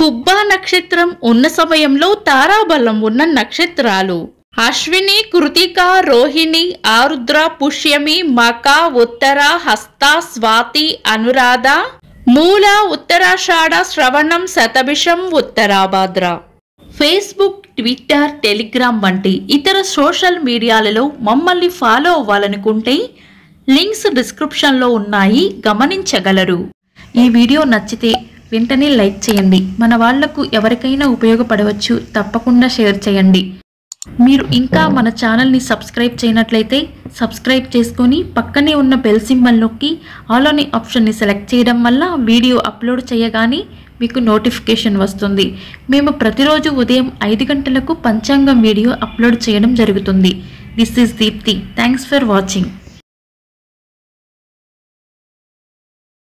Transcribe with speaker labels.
Speaker 1: పుబ్బా నక్షత్రం ఉన్న సమయంలో తారాబలం ఉన్న నక్షత్రాలు అశ్విని కృతిక రోహిణి ఆరుద్ర పుష్యమి మక ఉత్తర హస్త Swathi Anuradha Moola Uttarashadha Shravanam Shatabhisham Uttarabhadra Facebook Twitter Telegram వంటి ఇతర సోషల్ మీడియాలలో మమ్మల్ని ఫాలో అవ్వాలనుకుంటే లింక్స్ డిస్క్రిప్షన్లో ఉన్నాయి గమనించగలరు ఈ వీడియో నచ్చితే వెంటనే లైక్ చేయండి మన వాళ్లకు ఎవరికైనా ఉపయోగపడవచ్చు తప్పకుండా షేర్ చేయండి మీరు ఇంకా మన ఛానల్ని సబ్స్క్రైబ్ చేయనట్లయితే సబ్స్క్రైబ్ చేసుకొని పక్కనే ఉన్న బెల్ సింబల్ నొక్కి ఆల్ అనే ఆప్షన్ని సెలెక్ట్ చేయడం వల్ల వీడియో అప్లోడ్ చేయగానే మీకు నోటిఫికేషన్ వస్తుంది మేము ప్రతిరోజు ఉదయం ఐదు గంటలకు పంచాంగం వీడియో అప్లోడ్ చేయడం జరుగుతుంది this is Deepti thanks for watching